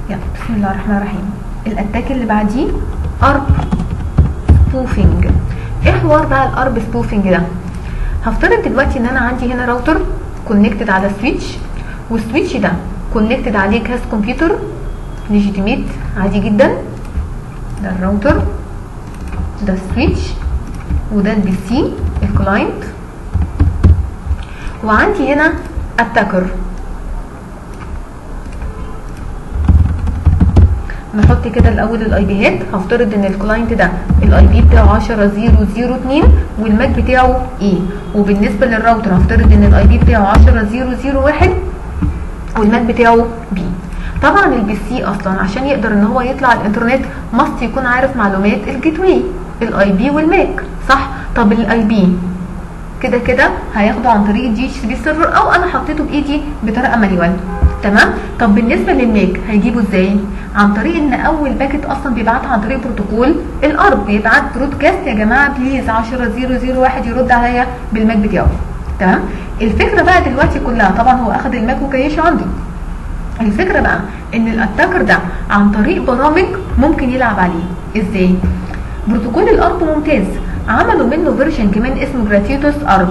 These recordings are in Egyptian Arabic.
يلا بسم الله الرحمن الرحيم الاتاك اللي بعديه ارب سبوفينج ايه حوار بقى الارب سبوفينج ده هفترض دلوقتي ان انا عندي هنا راوتر كونكتد على سويتش والسويتش ده كونكتد عليه كاس كمبيوتر ليجيتيميت عادي جدا ده الراوتر ده السويتش وده البي سي الكلاينت وعندي هنا اتاكر نحط كده الاول الاي بيهات هفترض ان الكلاينت ده الاي بي بتاعه 10002 والماك بتاعه ايه وبالنسبه للراوتر هفترض ان الاي بي بتاعه 10001 والماك بتاعه بي طبعا البي سي اصلا عشان يقدر ان هو يطلع الانترنت ماست يكون عارف معلومات الجيت واي الاي بي والماك صح طب الاي بي كده كده هياخده عن طريق الدي اتش سي بي سيرفر او انا حطيته بايدي بطريقه مانيوال تمام طب بالنسبه للماك هيجيبه ازاي عن طريق ان اول باكت اصلا بيبعتها عن طريق بروتوكول الارب بيبعت برودكاست يا جماعه بليز 10001 يرد عليا بالماك بتاعه تمام الفكره بقى دلوقتي كلها طبعا هو اخد الماك وكيشه عنده الفكره بقى ان الاتاكر ده عن طريق برامج ممكن يلعب عليه ازاي بروتوكول الارب ممتاز عملوا منه فيرجن كمان اسمه جراتيوتوس ارب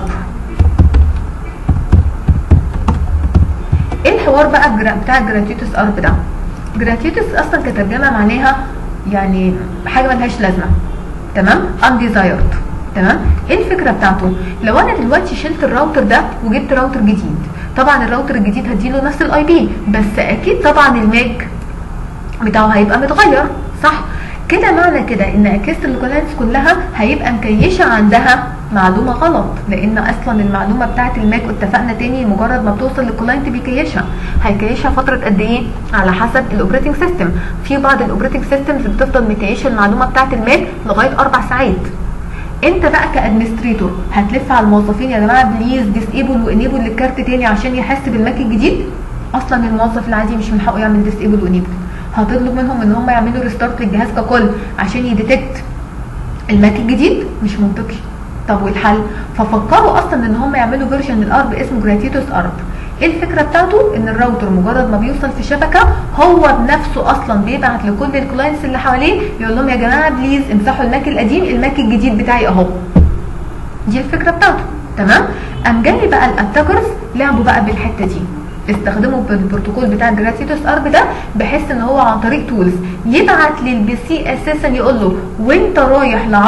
ايه الحوار بقى بتاع جراتيوتوس ارب ده جراتيوتوس اصلا كترجمه معناها يعني حاجه ملهاش لازمه تمام undesired تمام ايه الفكره بتاعته لو انا دلوقتي شلت الراوتر ده وجبت راوتر جديد طبعا الراوتر الجديد هديله نفس الاي بي بس اكيد طبعا الماك بتاعه هيبقى متغير صح كده معنى كده ان اجهزه الكلاينتس كلها هيبقى مكيشه عندها معلومه غلط لان اصلا المعلومه بتاعه الماك اتفقنا تاني مجرد ما بتوصل للكلاينت بيكيشها هيكيشها فتره قد ايه على حسب الاوبريتنج سيستم في بعض الاوبريتنج سيستمز بتفضل مكيشه المعلومه بتاعه الماك لغايه اربع ساعات انت بقى كادمنستريتور هتلف على الموظفين يا جماعه بليز ديسيبل وانيبل للكارت تاني عشان يحس بالماك الجديد اصلا الموظف العادي مش من حقه يعمل ديسيبل وانيبل هتطلب منهم ان هم يعملوا ريستارت للجهاز ككل عشان يديتكت الماك الجديد مش منطقي طب والحل ففكروا اصلا ان هم يعملوا فيرجن الارب اسمه جراتيتوس ارب ايه الفكره بتاعته ان الراوتر مجرد ما بيوصل في شبكه هو بنفسه اصلا بيبعت لكل الكلاينتس اللي حواليه يقول لهم يا جماعه بليز امسحوا الماك القديم الماك الجديد بتاعي اهو دي الفكره بتاعته تمام قام جاي بقى الاتاكرز لعبوا بقى بالحته دي استخدموا البروتوكول بتاع جراتيتوس ارب ده بحيث ان هو عن طريق تولز يبعت للبي سي اساسا يقول له وانت رايح ل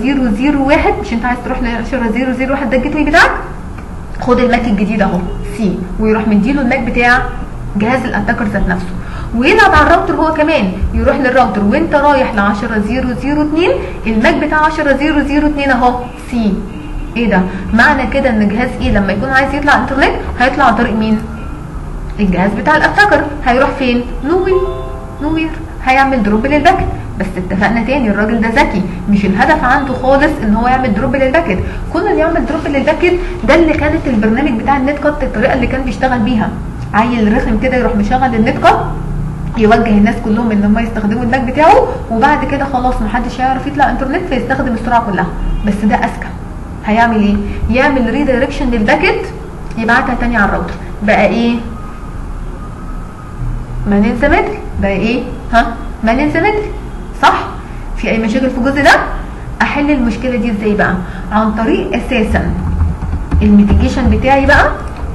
10001 مش انت عايز تروح ل 10001 ده الجيت واي بتاعك خد الماك الجديد اهو سي ويروح مديله الماك بتاع جهاز الاتاكر ذات نفسه ويلعب على الراوتر هو كمان يروح للراوتر وانت رايح ل 10002 الماك بتاع 10002 اهو سي ايه ده معنى كده ان جهاز ايه لما يكون عايز يطلع انترنت هيطلع عن طريق مين الجهاز بتاع الاتاكر هيروح فين نوير نوير هيعمل دروب للباكت بس اتفقنا تاني الراجل ده ذكي مش الهدف عنده خالص ان هو يعمل دروب للباكت كون اللي يعمل دروب للباكت ده اللي كانت البرنامج بتاع النت كات الطريقه اللي كان بيشتغل بيها عيل رخم كده يروح مشغل النت كات يوجه الناس كلهم ان هم يستخدموا الماك بتاعه وبعد كده خلاص محدش هيعرف يطلع انترنت فيستخدم السرعه كلها بس ده اذكى هيعمل ايه يعمل ريدايركشن للباكت يبعتها تاني على الراوتر بقى ايه ما ننسى متر بقى ايه ها ما ننسى متر صح في اي مشاكل في الجزء ده احل المشكله دي ازاي بقى عن طريق اساسا الميتيجيشن بتاعي بقى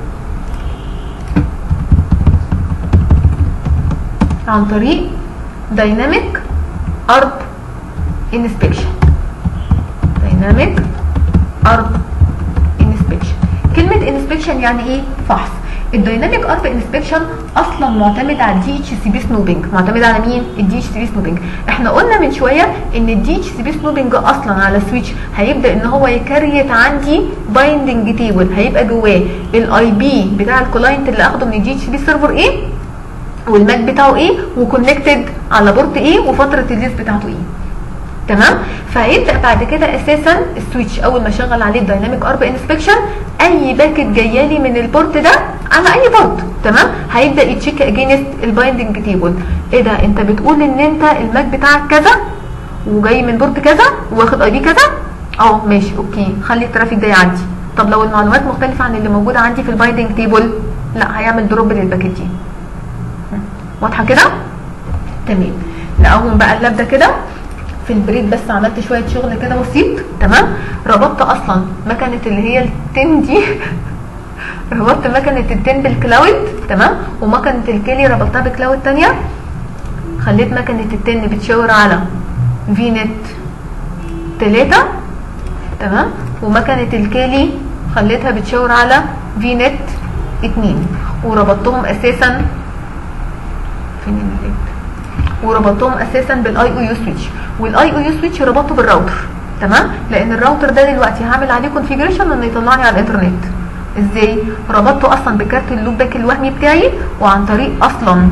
عن طريق دايناميك ارب انسبكشن دايناميك ارب انسبكشن كلمه انسبكشن يعني ايه فحص الدايناميك ارب انسبكشن اصلا معتمد على الدي اتش سي بي سنوبنج معتمد على مين الدي اتش سي بي سنوبنج احنا قلنا من شويه ان الدي اتش سي بي سنوبنج اصلا على سويتش هيبدا ان هو يكريت عندي بايندنج تيبل هيبقى جواه الاي بي بتاع الكلاينت اللي اخده من الدي اتش سي بي سيرفر ايه والماك بتاعه ايه وكونكتد على بورت ايه وفتره الليست بتاعته ايه تمام فهيبدا بعد كده اساسا السويتش اول ما اشغل عليه الدايناميك ارب انسبكشن اي باكت جايه لي من البورت ده على اي بورت تمام هيبدا يتشيك اجينست البايندنج تيبل ايه ده انت بتقول ان انت الماك بتاعك كذا وجاي من بورت كذا واخد اي بي كذا اه ماشي اوكي خلي الترافيك ده يعدي طب لو المعلومات مختلفه عن اللي موجوده عندي في البايندنج تيبل لا هيعمل دروب للباكت دي واضحه كده تمام نقوم بقى اللاب ده كده في البريد بس عملت شويه شغل كده بسيط تمام ربطت اصلا مكنه اللي هي التن دي ربطت مكنه التن بالكلاود تمام ومكنه الكيلي ربطتها بكلاود تانية خليت مكنه التن بتشاور على في نت 3 تمام ومكنه الكيلي خليتها بتشاور على في نت 2 وربطتهم اساسا فين النت وربطتهم اساسا بالاي او يو سويتش والاي او يو سويتش ربطته بالراوتر تمام لان الراوتر ده دلوقتي هعمل عليه كونفيجريشن انه يطلعني على الانترنت ازاي ربطته اصلا بكارت اللوب باك الوهمي بتاعي وعن طريق اصلا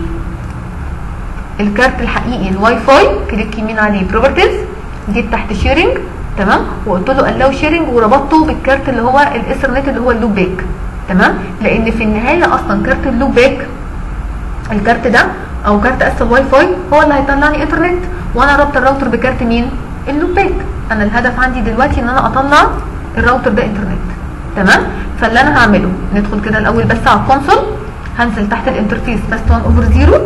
الكارت الحقيقي الواي فاي كليك يمين عليه بروبرتيز جيت تحت شيرنج تمام وقلت له الاو شيرنج وربطته بالكارت اللي هو الايثرنت اللي هو اللوب باك تمام لان في النهايه اصلا كارت اللوب باك الكارت ده او كارت اس الواي فاي هو اللي هيطلع لي انترنت وانا رابطه الراوتر بكارت مين اللوب باك انا الهدف عندي دلوقتي ان انا اطلع الراوتر ده انترنت تمام فاللي انا هعمله ندخل كده الاول بس على الكونسول هنزل تحت الانترفيس فاست 1 اوفر 0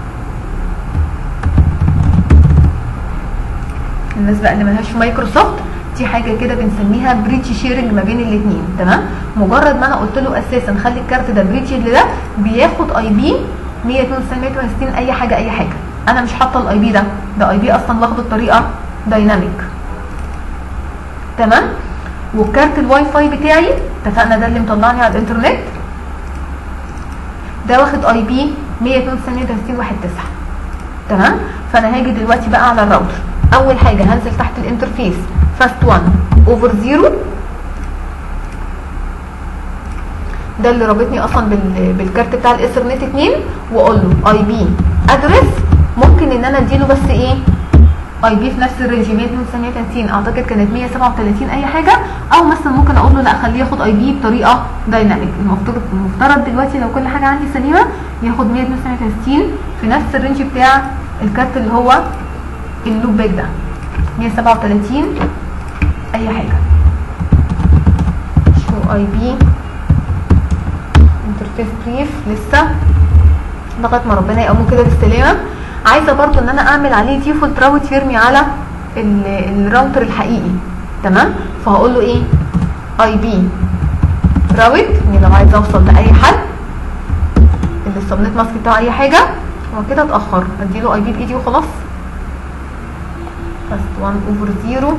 الناس بقى اللي ملهاش في مايكروسوفت دي حاجه كده بنسميها بريدج شيرنج ما بين الاثنين تمام مجرد ما انا قلت له اساسا خلي الكارت ده بريدج ده بياخد اي بي 192 اي حاجه اي حاجه انا مش حاطه الاي بي ده ده اي بي اصلا واخده بطريقه دايناميك تمام والكارت الواي فاي بتاعي اتفقنا ده اللي مطلعني على الانترنت ده واخد اي بي 192 تمام فانا هاجي دلوقتي بقى على الراوتر اول حاجه هنزل تحت الانترفيس فاست 1 اوفر 0 ده اللي رابطني اصلا بال... بالكارت بتاع الايثرنت 2 واقول له اي بي ادرس ممكن ان انا اديله بس ايه اي بي في نفس الرينج 132 اعتقد كانت 137 اي حاجه او مثلا ممكن اقول له لا خليه ياخد اي بي بطريقه دايناميك المفترض المفترض دلوقتي لو كل حاجه عندي سليمه ياخد 132 في نفس الرينج بتاع الكارت اللي هو اللوب باك ده 137 اي حاجه شو اي بي انترفيس بريف لسه لغايه ما ربنا يقومه كده بالسلامه عايزه برضو ان انا اعمل عليه ديفولت راوت يرمي على الراوتر الحقيقي تمام فهقول له ايه اي بي راوت يعني لو عايزه اوصل لاي حد اللي السبنت ماسك بتاعه اي حاجه هو كده اتاخر اديله اي بي بايدي وخلاص فاست 1 اوفر 0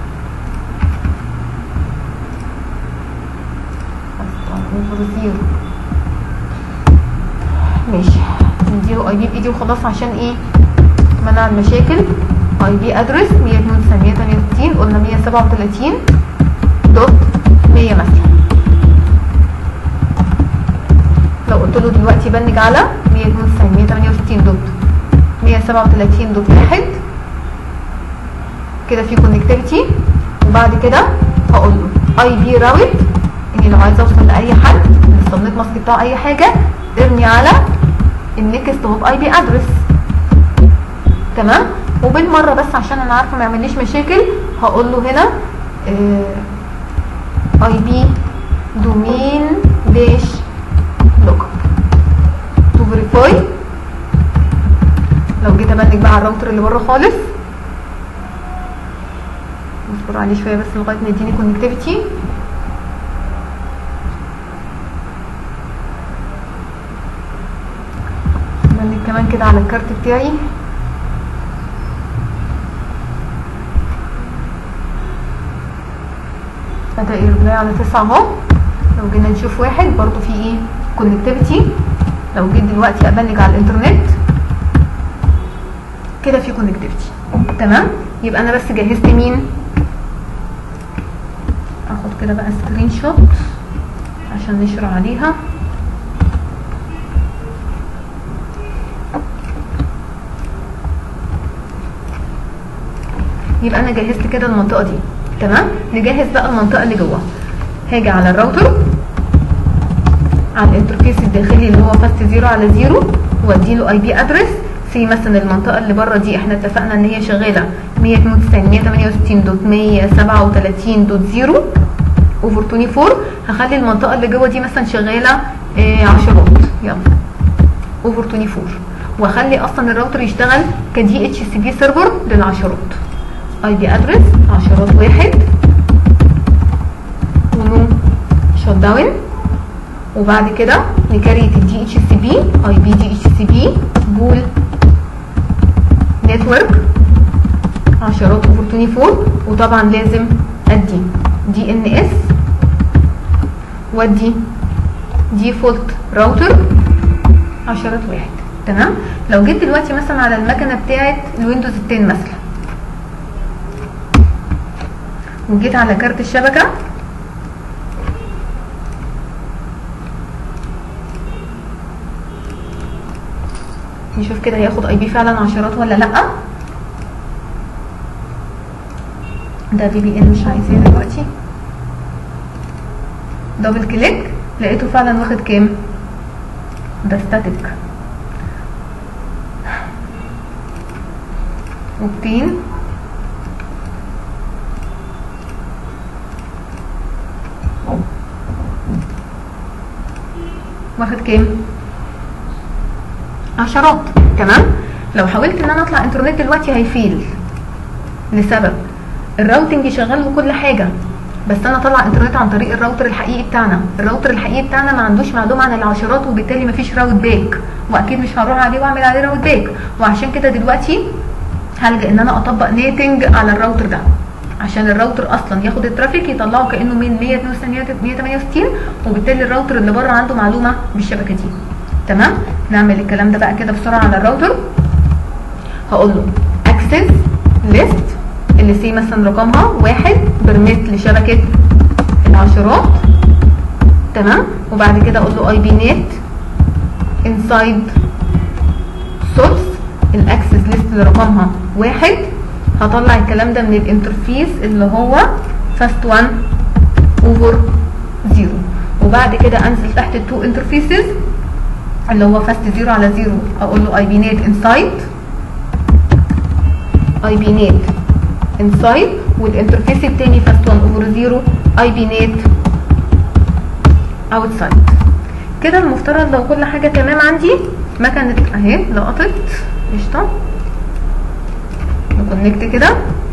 فاست 1 اوفر 0 ماشي نديله اي بي بايدي وخلاص عشان ايه منع المشاكل اي بي ادرس 192 قلنا 137 دوت 100 مثلا لو قلت له دلوقتي بنج على 168 دوت 137 دوت 1 كده في كونكتيفيتي وبعد كده هقول له اي بي راوت اني لو عايزه اوصل لاي حد السبنت ماسك بتاع اي حاجه ارمي على النكست هوب اي بي ادرس تمام وبالمره بس عشان انا عارفه ما يعمليش مشاكل هقول له هنا اي بي دومين داش لوك اب تو فيريفاي لو جيت ابنج بقى على الراوتر اللي بره خالص نصبر عليه شويه بس لغايه ما يديني كونكتيفيتي بنج كمان كده على الكارت بتاعي بدا يرجع على تسعة اهو لو جينا نشوف واحد برضو في ايه كونكتيفيتي لو جيت دلوقتي ابنج على الانترنت كده في كونكتيفيتي تمام يبقى انا بس جهزت مين اخد كده بقى سكرين شوت عشان نشر عليها يبقى انا جهزت كده المنطقه دي تمام نجهز بقى المنطقه اللي جوه هاجي على الراوتر على الانترفيس الداخلي اللي هو فاست زيرو على زيرو واديله اي بي ادرس سي مثلا المنطقه اللي بره دي احنا اتفقنا ان هي شغاله 192 دوت 137 دوت 0 اوفر 24 هخلي المنطقه اللي جوه دي مثلا شغاله 10 واط يلا اوفر 24 واخلي اصلا الراوتر يشتغل كدي اتش سي بي سيرفر للعشرات اي بي ادرس عشرات واحد ونو شوت داون وبعد كده نكريت الدي اتش سي بي اي بي دي اتش سي بي بول نتورك عشرات اوفر 24 وطبعا لازم ادي دي ان اس وادي ديفولت راوتر عشرات واحد تمام لو جيت دلوقتي مثلا على المكنه بتاعه الويندوز 10 مثلا وجيت على كارت الشبكه نشوف كده هياخد اي بي فعلا عشرات ولا لا ده في بي ان مش عايزاه دلوقتي دبل كليك لقيته فعلا واخد كام ده ستاتيك اوبتين واخد كام عشرات تمام لو حاولت ان انا اطلع انترنت دلوقتي هيفيل لسبب الراوتنج شغال وكل حاجه بس انا طالعه انترنت عن طريق الراوتر الحقيقي بتاعنا الراوتر الحقيقي بتاعنا ما عندوش معلومه عن العشرات وبالتالي ما فيش راوت باك واكيد مش هروح عليه واعمل عليه راوت باك وعشان كده دلوقتي هلجا ان انا اطبق نيتنج على الراوتر ده عشان الراوتر اصلا ياخد الترافيك يطلعه كانه من 168 وبالتالي الراوتر اللي بره عنده معلومه بالشبكه دي تمام نعمل الكلام ده بقى كده بسرعه على الراوتر هقول له اكسس ليست اللي سي مثلا رقمها واحد برميت لشبكه العشرات تمام وبعد كده اقول له اي بي نت انسايد سورس الاكسس ليست اللي رقمها واحد هطلع الكلام ده من الانترفيس اللي هو فاست 1 اوفر 0 وبعد كده انزل تحت التو انترفيسز اللي هو فاست 0 على 0 اقول له اي بي نت انسايد اي بي نت انسايد والانترفيس التاني فاست 1 اوفر 0 اي بي نت اوتسايد كده المفترض لو كل حاجه تمام عندي مكنه اهي لقطت قشطه نكونكت كده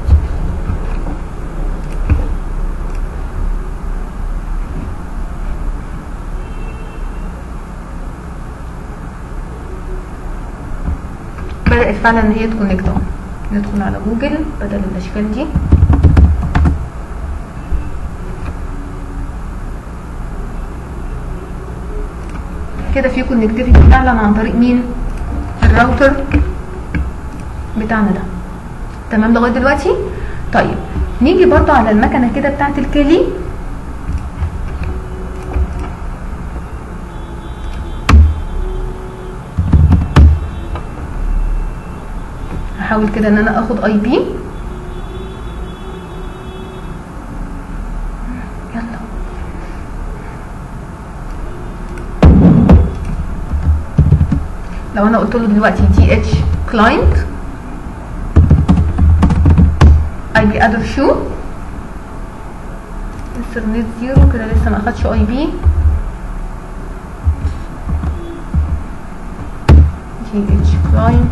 بدأت فعلا ان هي تكونكت اهو ندخل على جوجل بدل الاشكال دي كده في كونكتيفيتي فعلا عن طريق مين الراوتر بتاعنا ده تمام لغايه دلوقتي طيب نيجي برضو على المكنه كده بتاعت الكلي هحاول كده ان انا اخد اي بي يلا لو انا قلت له دلوقتي دي اتش كلاينت اي بي ادر شو انترنت زيرو كده لسه ما اخدش اي بي دي اتش كلاينت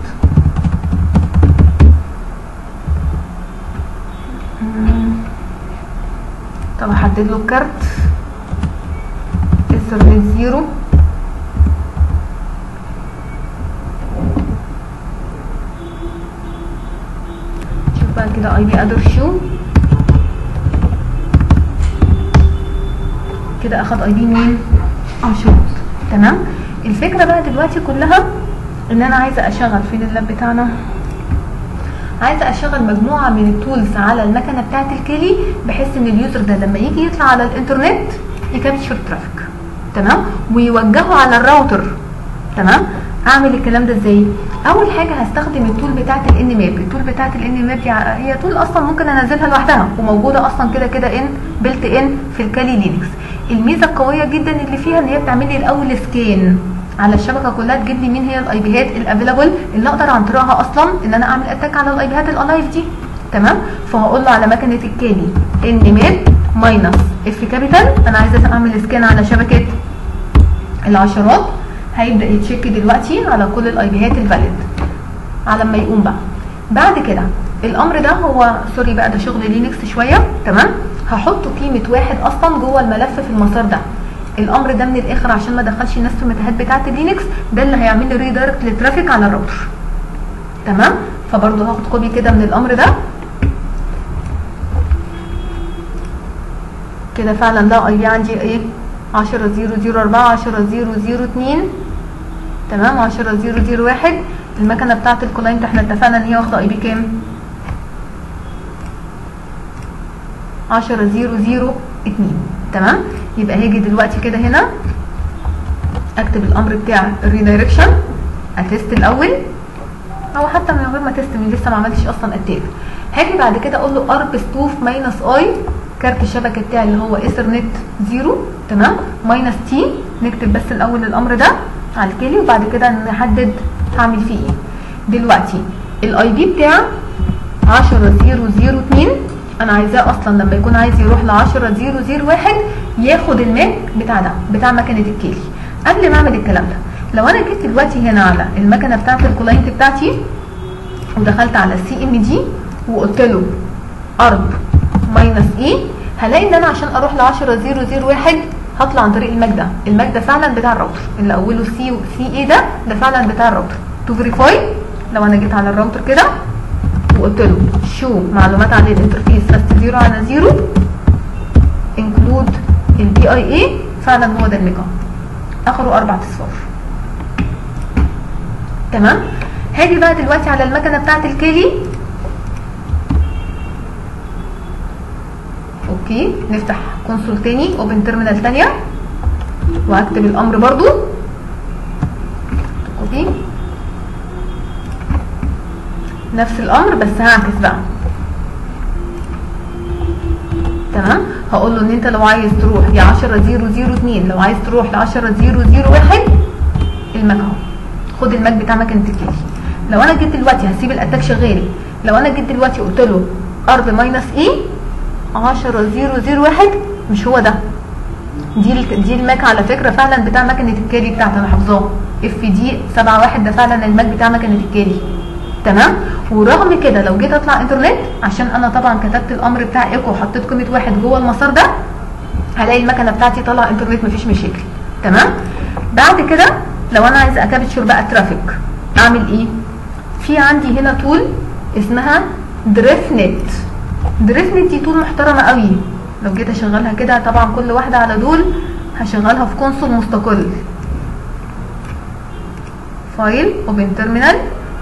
طب احدد له الكارت انترنت زيرو بقى كده اي بي ادر شو كده اخد اي بي مين عشرات تمام الفكره بقى دلوقتي كلها ان انا عايزه اشغل فين اللاب بتاعنا عايزه اشغل مجموعه من التولز على المكنه بتاعه الكلي بحيث ان اليوزر ده لما يجي يطلع على الانترنت يكابتشر ترافيك تمام ويوجهه على الراوتر تمام اعمل الكلام ده ازاي اول حاجه هستخدم التول بتاعه الان ماب التول بتاعه الان ماب دي هي تول اصلا ممكن انزلها لوحدها وموجوده اصلا كده كده ان بلت ان في الكالي لينكس الميزه القويه جدا اللي فيها ان هي بتعمل لي الاول سكان على الشبكه كلها تجيب لي مين هي الاي بيهات الافيلابل اللي اقدر عن طريقها اصلا ان انا اعمل اتاك على الاي بيهات الالايف دي تمام فهقول له على مكنه الكالي ان ماب ماينس اف كابيتال انا عايزه اعمل سكان على شبكه العشرات هيبدا يتشيك دلوقتي على كل الاي بيهات الفاليد على ما يقوم بقى بعد كده الامر ده هو سوري بقى ده شغل لينكس شويه تمام هحط قيمه واحد اصلا جوه الملف في المسار ده الامر ده من الاخر عشان ما ادخلش الناس في المتاهات بتاعه اللينكس ده اللي هيعمل لي ريدايركت للترافيك على الراوتر تمام فبرضه هاخد كوبي كده من الامر ده كده فعلا ده اي بي عندي ايه 10 0 4 10 0 0 2 تمام 10 0 1 المكنه بتاعه الكلاينت احنا اتفقنا ان هي واخده اي بي كام 10 0 0 2 تمام يبقى هاجي دلوقتي كده هنا اكتب الامر بتاع الريدايركشن اتست الاول او حتى من غير ما تست من لسه ما عملتش اصلا اتاك هاجي بعد كده اقول له ارب ستوف ماينس اي كارت الشبكه بتاعي اللي هو ايثرنت 0 تمام ماينس تي نكتب بس الاول الامر ده على الكيلي وبعد كده نحدد هعمل فيه ايه دلوقتي الاي بي بتاع 10 0 0 2 انا عايزاه اصلا لما يكون عايز يروح ل 10 0 0 1 ياخد الماك بتاع ده بتاع مكنه الكيلي قبل ما اعمل الكلام ده لو انا جيت دلوقتي هنا على المكنه بتاعت الكلاينت بتاعتي ودخلت على السي ام دي وقلت له ارب ماينس اي هلاقي ان انا عشان اروح ل 10 0 0 1 هطلع عن طريق الماك ده الماك ده فعلا بتاع الراوتر اللي اوله سي سي اي ده ده فعلا بتاع الراوتر تو فيريفاي لو انا جيت على الراوتر كده وقلت له شو معلومات عن الانترفيس فاست 0 على 0 انكلود البي اي اي فعلا هو ده الميجا اخره اربع اصفار تمام هاجي بقى دلوقتي على المكنه بتاعت الكيلي اوكي نفتح كونسول تاني اوبن تيرمينال تانية وهكتب الامر برضو كوبي نفس الامر بس هعكس بقى تمام هقول له ان انت لو عايز تروح يا 10 0 0 2 لو عايز تروح ل 10 0 0 1 الماك اهو خد الماك بتاع مكنه الكيلي لو انا جيت دلوقتي هسيب الاتاك شغال لو انا جيت دلوقتي قلت له ارب ماينس اي 10 0 0 1 مش هو ده دي ال- دي الماك على فكره فعلا بتاع مكنه الكيلي بتاعتي انا حافظاه اف دي 7 1 ده فعلا الماك بتاع مكنه الكيلي تمام ورغم كده لو جيت اطلع انترنت عشان انا طبعا كتبت الامر بتاع ايكو وحطيت قيمه واحد جوه المسار ده هلاقي المكنه بتاعتي طالعه انترنت مفيش مشاكل تمام بعد كده لو انا عايزه اكابتشر بقى ترافيك اعمل ايه في عندي هنا تول اسمها دريفنت دريفنت دي تول محترمه قوي لو جيت اشغلها كده طبعا كل واحده على دول هشغلها في كونسول مستقل فايل اوبن تيرمينال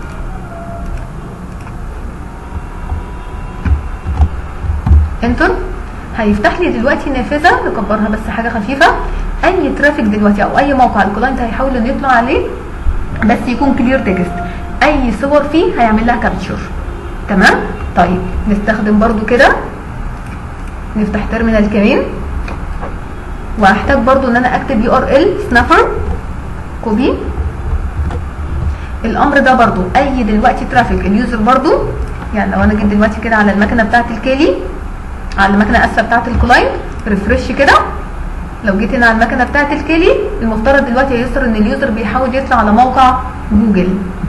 انتر هيفتح لي دلوقتي نافذه نكبرها بس حاجه خفيفه اي ترافيك دلوقتي او اي موقع الكلاينت هيحاول انه يطلع عليه بس يكون كلير تكست اي صور فيه هيعمل لها كابتشر تمام طيب نستخدم برضو كده نفتح تيرمينال كمان وهحتاج برضو ان انا اكتب يو ار ال سنافر كوبي الامر ده برضو اي دلوقتي ترافيك اليوزر برضو يعني لو انا جيت دلوقتي كده على المكنه بتاعت الكيلي على المكنه اسفه بتاعت الكلاينت ريفرش كده لو جيت هنا على المكنه بتاعت الكيلي المفترض دلوقتي هيظهر ان اليوزر بيحاول يطلع على موقع جوجل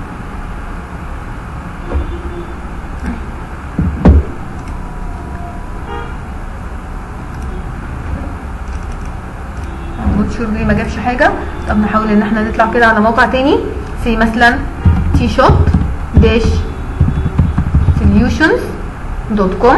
نوت شور ليه ما جابش حاجه طب نحاول ان احنا نطلع كده على موقع تاني زي مثلا تي شوت داش سوليوشنز دوت كوم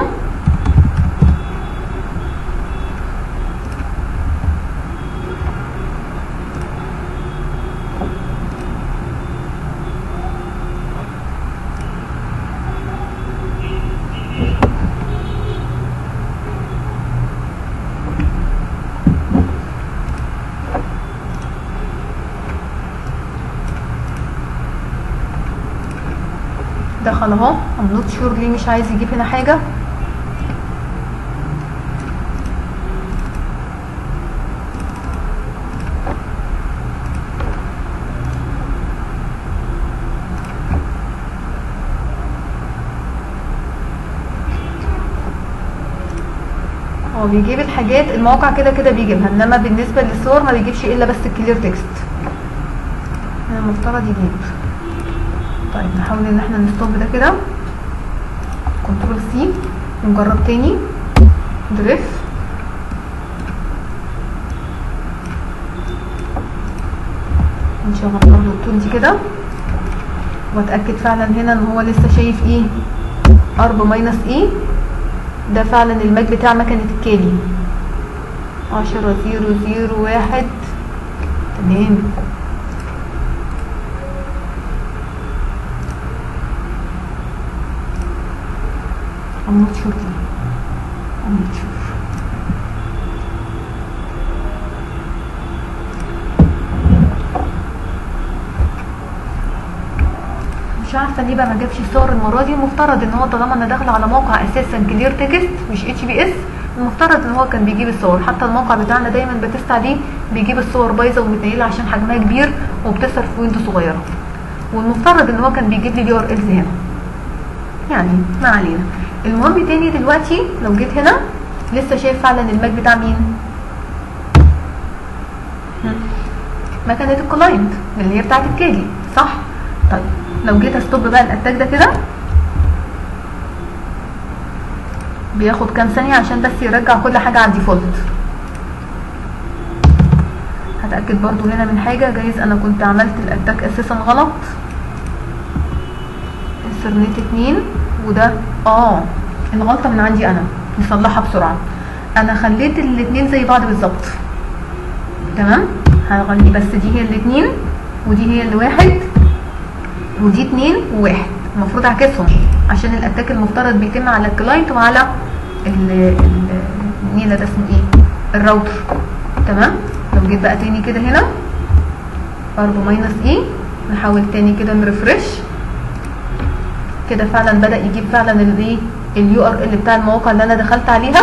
دخل اهو ام نوت شور ليه مش عايز يجيب هنا حاجه هو بيجيب الحاجات المواقع كده كده بيجيبها انما بالنسبه للصور ما بيجيبش الا بس الكلير تكست المفترض يجيب طيب نحاول ان احنا نستوب ده كده كنترول سي ونجرب تاني دريف نشغل برضه التول دي كده واتاكد فعلا هنا ان هو لسه شايف ايه ارب ماينس ايه ده فعلا الماج بتاع مكنه الكالي عشرة زيرو زيرو واحد تمام I'm not sure دي I'm not sure مش عارفه ليه بقى ما جابش الصور المره دي المفترض ان هو طالما انا داخله على موقع اساسا كلير تكست مش اتش بي اس المفترض ان هو كان بيجيب الصور حتى الموقع بتاعنا دايما بتست عليه بيجيب الصور بايظه ومتنيله عشان حجمها كبير وبتظهر في ويندو صغيره والمفترض ان هو كان بيجيب لي اليو ار الز هنا يعني ما علينا المهم تاني دلوقتي لو جيت هنا لسه شايف فعلا الماك بتاع مين هم. مكنه الكلاينت اللي هي بتاعت الكالي صح طيب لو جيت استوب بقى الاتاك ده كده بياخد كام ثانية عشان بس يرجع كل حاجة على الديفولت هتأكد برضو هنا من حاجة جايز انا كنت عملت الاتاك اساسا غلط انترنت اتنين وده اه الغلطة من عندي انا نصلحها بسرعة انا خليت الاتنين زي بعض بالظبط تمام هغني بس دي هي الاتنين ودي هي الواحد ودي اتنين وواحد المفروض اعكسهم عشان الاتاك المفترض بيتم على الكلاينت وعلى ال ال- النيلة ده اسمه ايه الراوتر تمام لو جيت بقى تاني كده هنا اربعة ماينس ايه نحاول تاني كده نرفرش كده فعلا بدأ يجيب فعلا الايه اليو ار ال بتاع المواقع اللي انا دخلت عليها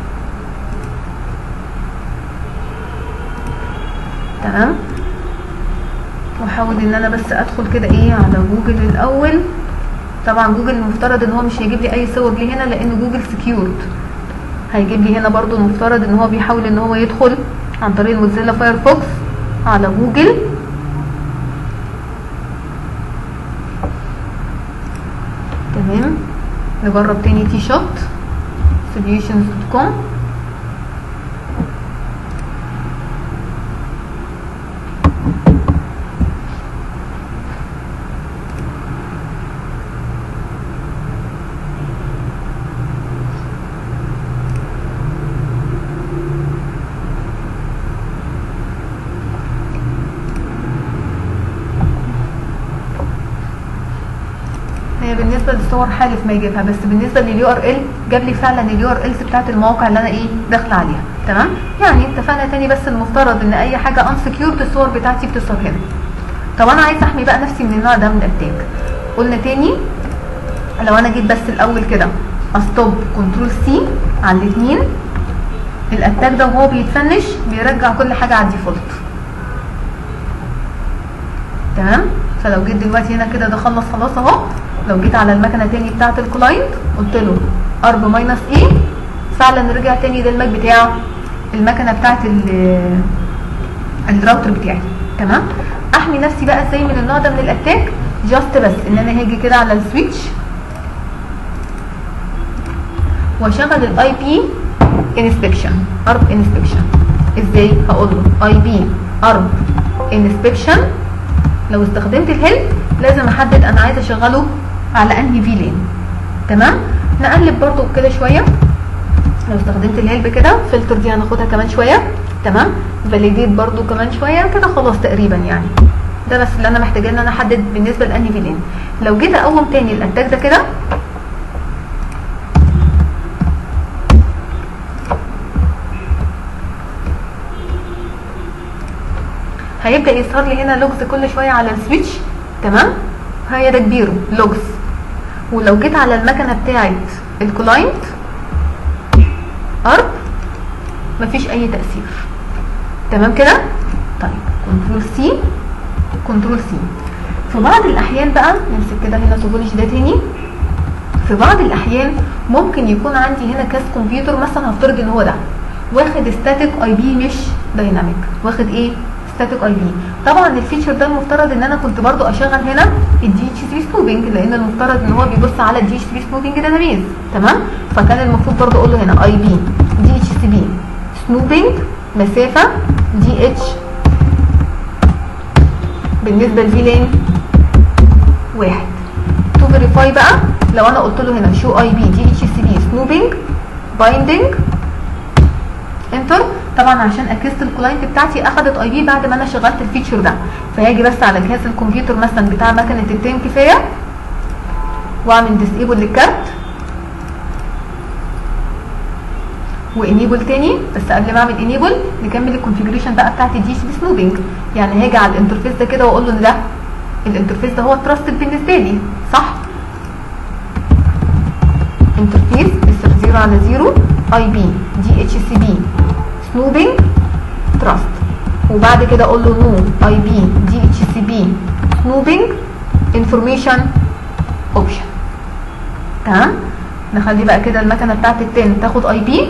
تمام واحاول ان انا بس ادخل كده ايه على جوجل الاول طبعا جوجل المفترض ان هو مش هيجيب لي اي صور لي هنا لان جوجل سكيورد هيجيب لي هنا برضو المفترض ان هو بيحاول ان هو يدخل عن طريق الموزيلا فايرفوكس على جوجل تمام نجرب تاني تي شوت solutions.com هي بالنسبه للصور حالف ما يجيبها بس بالنسبه لليو ار ال جاب لي فعلا اليو ار الز بتاعت المواقع اللي انا ايه داخله عليها تمام يعني اتفقنا تاني بس المفترض ان اي حاجه ان سكيورد الصور بتاعتي بتظهر هنا طب انا عايز احمي بقى نفسي من النوع ده من الاتاك قلنا تاني لو انا جيت بس الاول كده استوب كنترول سي على الاثنين الاتاك ده وهو بيتفنش بيرجع كل حاجه على الديفولت تمام فلو جيت دلوقتي هنا كده ده خلص خلاص اهو لو جيت على المكنه تاني بتاعه الكلاينت قلت له ارب ماينس ايه فعلا رجع تاني ده الماك بتاع المكنه بتاعه ال- الراوتر بتاعي تمام احمي نفسي بقى ازاي من النوع ده من الاتاك جاست بس ان انا هاجي كده على السويتش واشغل الاي بي انسبكشن ارب انسبكشن ازاي هقول له اي بي ارب انسبكشن لو استخدمت الهيلب لازم احدد انا عايزه اشغله على انهي في لين تمام نقلب برضو كده شويه لو استخدمت الهيلب كده فلتر دي هناخدها كمان شويه تمام فاليديت برضو كمان شويه كده خلاص تقريبا يعني ده بس اللي انا محتاجاه ان انا احدد بالنسبه لانهي في لين لو جيت اقوم تاني الاتاك ده كده هيبدا يظهر لي هنا لوجز كل شويه على السويتش تمام هي ده كبيره لوجز ولو جيت على المكنه بتاعه الكلاينت ارب مفيش اي تاثير تمام كده طيب كنترول سي كنترول سي في بعض الاحيان بقى نمسك كده هنا توبولوجي ده تاني في بعض الاحيان ممكن يكون عندي هنا كاس كمبيوتر مثلا هفترض ان هو ده واخد ستاتيك اي بي مش دايناميك واخد ايه ستاتيك اي بي طبعا الفيتشر ده المفترض ان انا كنت برضو اشغل هنا الدي اتش سي سنوبنج لان المفترض ان هو بيبص على الدي اتش سي سنوبنج داتابيز تمام فكان المفروض برضو اقول له هنا اي بي دي اتش سي بي سنوبنج مسافه دي اتش بالنسبه لفيلين واحد تو فيريفاي بقى لو انا قلت له هنا شو اي بي دي اتش سي بي سنوبنج بايندنج انتر طبعا عشان اكست الكلاينت بتاعتي اخدت اي بي بعد ما انا شغلت الفيتشر ده فهاجي بس على جهاز الكمبيوتر مثلا بتاع مكنه التين كفايه واعمل ديسيبل للكارت وانيبل تاني بس قبل ما اعمل انيبل نكمل الكونفيجريشن بقى بتاعت الدي سي سنوبنج يعني هاجي على الانترفيس ده كده واقول له ان ده الانترفيس ده هو تراستد بالنسبه لي صح انترفيس بيصير 0 على 0 اي بي دي اتش سي بي سنوبنج تراست وبعد كده اقول له نو اي بي دي اتش سي بي سنوبنج انفورميشن اوبشن تمام نخلي بقى كده المكنه بتاعت التن تاخد اي بي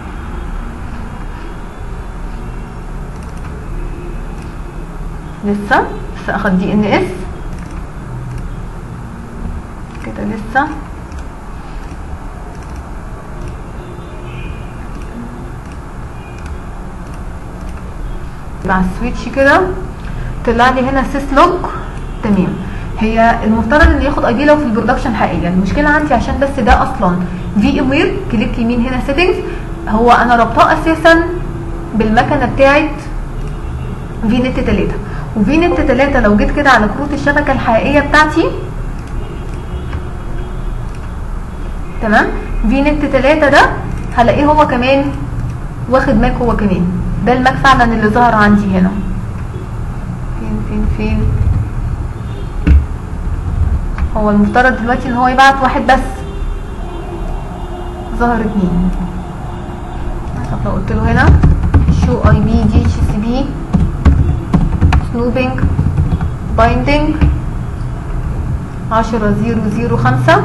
لسه لسه اخد دي ان اس كده لسه مع السويتش كده طلع لي هنا سيس لوج تمام هي المفترض ان ياخد اي بي لو في البرودكشن حقيقي المشكله عندي عشان بس ده اصلا في ام وير كليك يمين هنا سيتنجز هو انا رابطاه اساسا بالمكنه بتاعت في نت 3 وفي نت 3 لو جيت كده على كروت الشبكه الحقيقيه بتاعتي تمام في نت 3 ده هلاقيه هو كمان واخد ماك هو كمان ده الماك فعلا اللي ظهر عندي هنا فين فين فين هو المفترض دلوقتي ان هو يبعت واحد بس ظهر اتنين طب لو قلت له هنا شو اي بي دي اتش سي بي سنوبنج بايندنج عشرة زيرو زيرو خمسة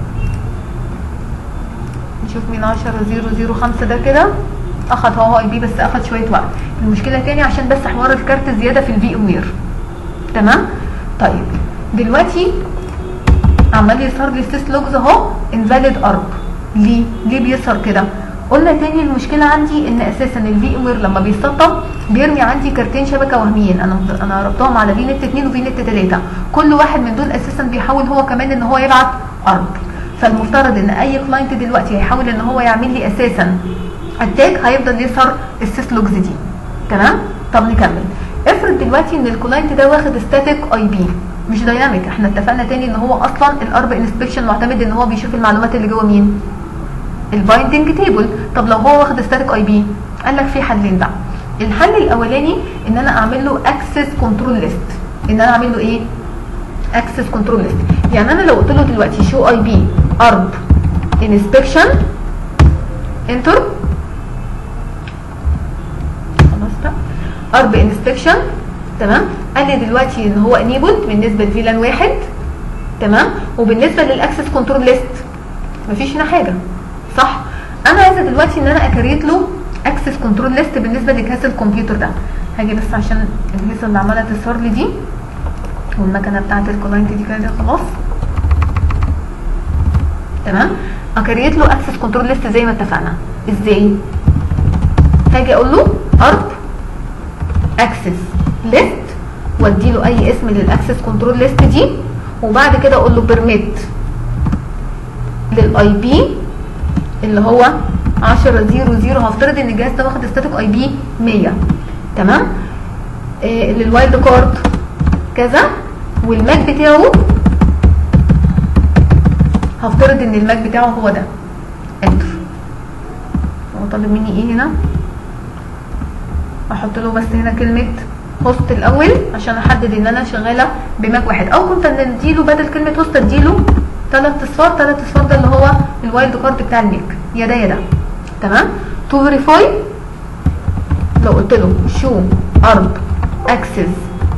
نشوف مين عشرة زيرو زيرو خمسة ده كده اخد هو اي بي بس اخد شويه وقت المشكله تاني عشان بس حوار الكارت زياده في الفي ام وير تمام طيب دلوقتي عمال يظهر لي سيس لوجز اهو انفاليد ارب ليه ليه بيظهر كده قلنا تاني المشكله عندي ان اساسا الفي ام وير لما بيسطب بيرمي عندي كارتين شبكه وهميين انا انا ربطهم على في نت 2 وفي نت 3 كل واحد من دول اساسا بيحاول هو كمان ان هو يبعت ارب فالمفترض ان اي كلاينت دلوقتي هيحاول ان هو يعمل لي اساسا اتاك هيفضل يظهر السيس لوجز دي تمام طب نكمل افرض دلوقتي ان الكلاينت ده واخد ستاتيك اي بي مش دايناميك احنا اتفقنا تاني ان هو اصلا الارب انسبكشن معتمد ان هو بيشوف المعلومات اللي جوه مين البايندنج تيبل طب لو هو واخد ستاتيك اي بي قال لك في حلين بقى الحل الاولاني ان انا اعمل له اكسس كنترول ليست ان انا اعمل له ايه اكسس كنترول ليست يعني انا لو قلت له دلوقتي شو اي بي ارب انسبكشن انتر خلاص بقى ارب انسبكشن تمام قال لي دلوقتي ان هو انيبل بالنسبه لفيلان واحد تمام وبالنسبه للاكسس كنترول ليست مفيش هنا حاجه صح انا عايزه دلوقتي ان انا اكريت له اكسس كنترول ليست بالنسبه لجهاز الكمبيوتر ده هاجي بس عشان الهيصه اللي عماله تظهر لي دي والمكنه بتاعت الكلاينت دي كده خلاص تمام اكريت له اكسس كنترول ليست زي ما اتفقنا ازاي هاجي اقول له ارب اكسس ليست وادي له اي اسم للاكسس كنترول ليست دي وبعد كده اقول له بيرميت للاي بي اللي هو 10 0 0 هفترض ان الجهاز ده واخد ستاتيك اي بي 100 تمام إيه للوايلد كارد كذا والماك بتاعه هفترض ان الماك بتاعه هو ده انتر هو طالب مني ايه هنا احط له بس هنا كلمه هوست الاول عشان احدد ان انا شغاله بماك واحد او كنت اديله بدل كلمه هوست اديله ثلاث اصفار ثلاث اصفار ده اللي هو الوايلد كارد بتاع الماك يا ده يا ده تمام تو فيريفاي لو قلت له شو ارب اكسس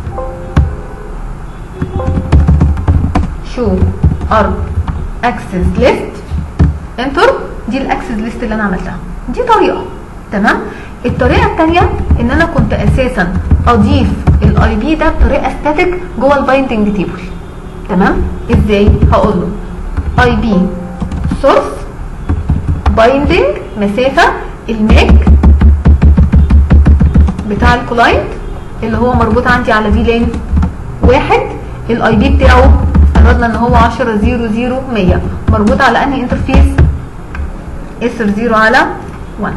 شو ارب اكسس ليست انتر دي الاكسس ليست اللي انا عملتها دي طريقه تمام الطريقه الثانيه ان انا كنت اساسا اضيف الاي بي ده بطريقه ستاتيك جوه البايندنج تيبل تمام ازاي هقول له اي بي سورس بايندنج مسافه الماك بتاع الكلاينت اللي هو مربوط عندي على في لين واحد الاي بي بتاعه فرضنا ان هو 10 0 0 100 مربوط على انهي انترفيس اس 0 على 1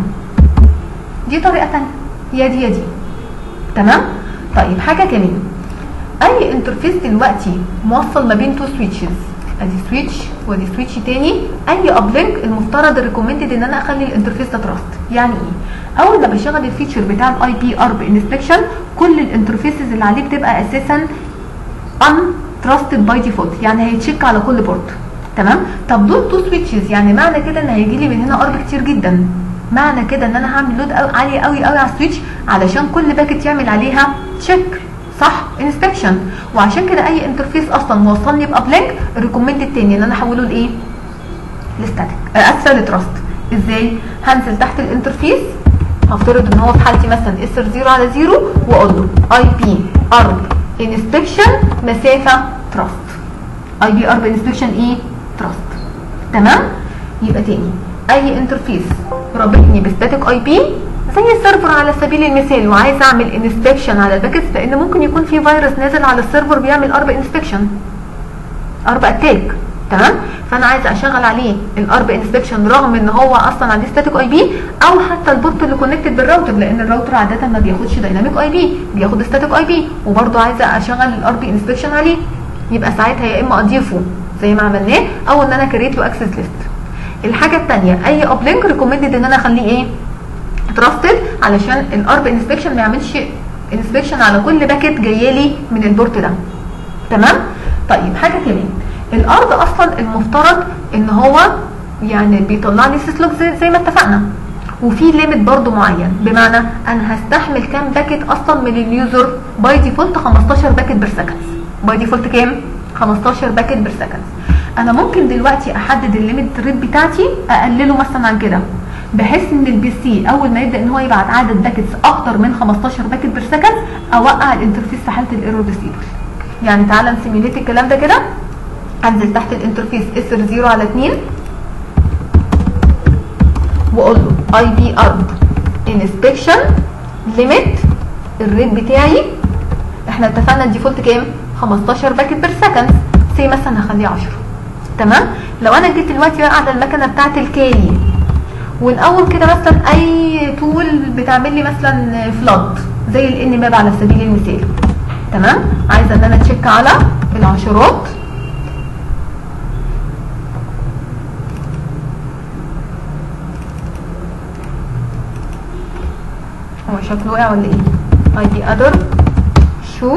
دي طريقه ثانيه يا دي يا دي تمام طيب حاجه كمان اي انترفيس دلوقتي موصل ما بين تو سويتشز ادي سويتش وادي سويتش تاني اي ابلينك المفترض الريكومندد ان انا اخلي الانترفيس ده تراست يعني ايه اول ما بشغل الفيتشر بتاع الاي بي ارب انسبكشن كل الانترفيسز اللي عليه بتبقى اساسا ان تراستد باي ديفولت يعني هيتشيك على كل بورت تمام طب دول تو سويتشز يعني معنى كده ان هيجي لي من هنا ارب كتير جدا معنى كده ان انا هعمل لود عالي قوي قوي على السويتش علشان كل باكت يعمل عليها تشيك صح انسبكشن وعشان كده اي انترفيس اصلا موصلني بابلينك الريكومند التاني ان انا احوله لايه لستاتيك اسفه لتراست ازاي هنزل تحت الانترفيس هفترض ان هو في حالتي مثلا اس 0 على 0 واقول له اي بي ارب انسبكشن مسافه تراست اي بي ارب انسبكشن ايه تراست تمام يبقى تاني اي انترفيس رابطني بستاتيك اي بي زي السيرفر على سبيل المثال وعايز اعمل انسبكشن على الباكتس لان ممكن يكون في فيروس نازل على السيرفر بيعمل ارب انسبكشن ارب اتاك تمام فانا عايز اشغل عليه الارب انسبكشن رغم ان هو اصلا عليه ستاتيك اي بي او حتى البورت اللي كونكتد بالراوتر لان الراوتر عاده ما بياخدش دايناميك اي بي بياخد ستاتيك اي بي وبرده عايزه اشغل الارب انسبكشن عليه يبقى ساعتها يا اما اضيفه زي ما عملناه او ان انا كريت له اكسس ليست الحاجه الثانيه اي ابلينك ريكومندد ان انا اخليه ايه تراستد علشان الارب انسبكشن ما يعملش انسبكشن على كل باكيت جايه لي من البورت ده تمام طيب حاجه كمان الارض اصلا المفترض ان هو يعني بيطلع لي سيسلوك زي, زي ما اتفقنا وفي ليميت برضو معين بمعنى انا هستحمل كام باكيت اصلا من اليوزر باي ديفولت 15 باكيت بير سكند باي ديفولت كام 15 باكيت بير سكند انا ممكن دلوقتي احدد الليميت ريت بتاعتي اقلله مثلا عن كده بحيث ان البي سي اول ما يبدا ان هو يبعت عدد باكيتس اكتر من 15 باكيت بير سكند اوقع الانترفيس في حاله الايرور ديسيبل يعني تعالى نسيميوليت الكلام ده كده انزل تحت الانترفيس اس 0 على 2 واقول له اي بي ارب انسبكشن ليميت الريت بتاعي احنا اتفقنا الديفولت كام 15 باكيت بير سكند سي مثلا هخليه 10 تمام لو انا جيت دلوقتي بقى على المكنه بتاعت الكالي ونقول كده مثلا اي تول بتعمل لي مثلا فلاد زي الان ماب على سبيل المثال تمام عايزه ان انا اتشيك على العشرات هو شكله وقع ولا ايه اي دي اذر شو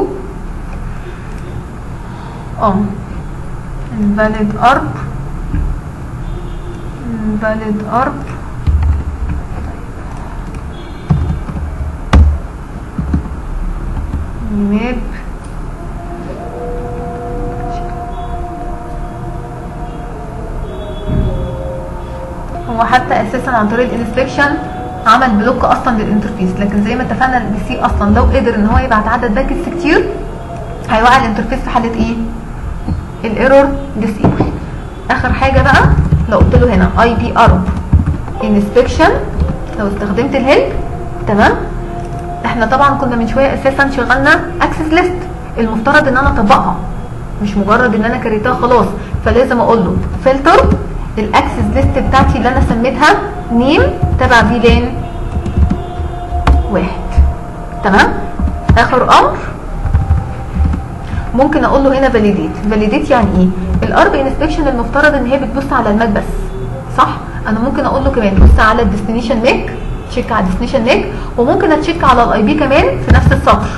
اه invalid arb invalid arb map هو حتى اساسا عن طريق الانسبكشن عمل بلوك اصلا للانترفيس لكن زي ما اتفقنا البي سي اصلا لو قدر ان هو يبعت عدد باكيتس كتير هيوقع الانترفيس في حاله ايه الايرور ديسيبل اخر حاجه بقى لو قلت له هنا اي بي ارب انسبكشن لو استخدمت الهيلب تمام احنا طبعا كنا من شويه اساسا شغلنا اكسس ليست المفترض ان انا اطبقها مش مجرد ان انا كريتها خلاص فلازم اقول له فلتر الاكسس ليست بتاعتي اللي انا سميتها نيم تبع فيلان واحد تمام اخر امر ممكن اقول له هنا فاليديت فاليديت يعني ايه الارب انسبكشن المفترض ان هي بتبص على الماك بس صح انا ممكن اقول له كمان بص على الديستنيشن ماك تشيك على الديستنيشن ماك وممكن اتشيك على الاي بي كمان في نفس السطر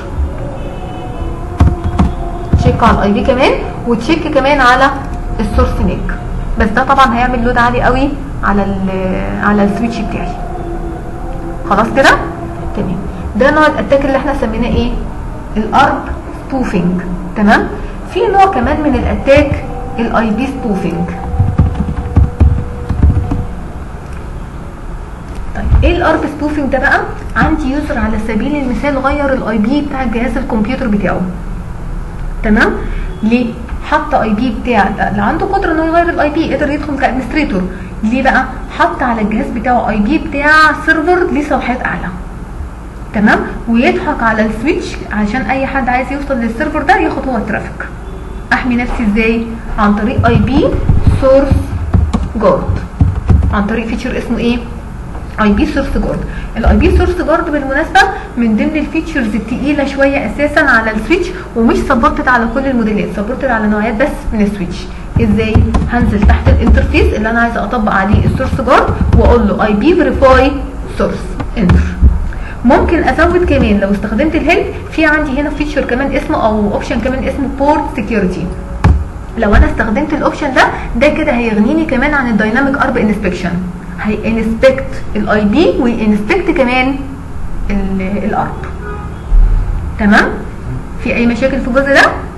تشيك على الاي بي كمان وتشيك كمان على السورس ماك بس ده طبعا هيعمل لود عالي قوي على ال على السويتش بتاعي خلاص كده تمام ده نوع الاتاك اللي احنا سميناه ايه الارب سبوفينج تمام في نوع كمان من الاتاك الاي بي سبوفينج طيب ايه الارب سبوفنج ده بقى عندي يوزر على سبيل المثال غير الاي بي بتاع جهاز الكمبيوتر بتاعه تمام ليه حط اي بي بتاع اللي عنده قدره انه يغير الاي بي قدر يدخل كادمنستريتور ليه بقى حط على الجهاز بتاعه اي بي بتاع سيرفر ليه صلاحيات اعلى تمام ويضحك على السويتش عشان اي حد عايز يوصل للسيرفر ده ياخد هو الترافيك احمي نفسي ازاي عن طريق اي بي سورس جارد عن طريق فيتشر اسمه ايه اي بي سورس جارد الاي بي سورس جارد بالمناسبه من ضمن الفيتشرز التقيله شويه اساسا على السويتش ومش سبورتد على كل الموديلات سبورتد على نوعيات بس من السويتش ازاي هنزل تحت الانترفيس اللي انا عايزه اطبق عليه السورس جارد واقول له اي بي فيريفاي سورس انتر ممكن ازود كمان لو استخدمت الهيلب في عندي هنا فيتشر كمان اسمه او اوبشن كمان اسمه بورت سكيورتي لو انا استخدمت الاوبشن ده ده كده هيغنيني كمان عن الدايناميك ارب انسبكشن هينسبكت الاي بي وينسبكت كمان الارب تمام في اي مشاكل في الجزء ده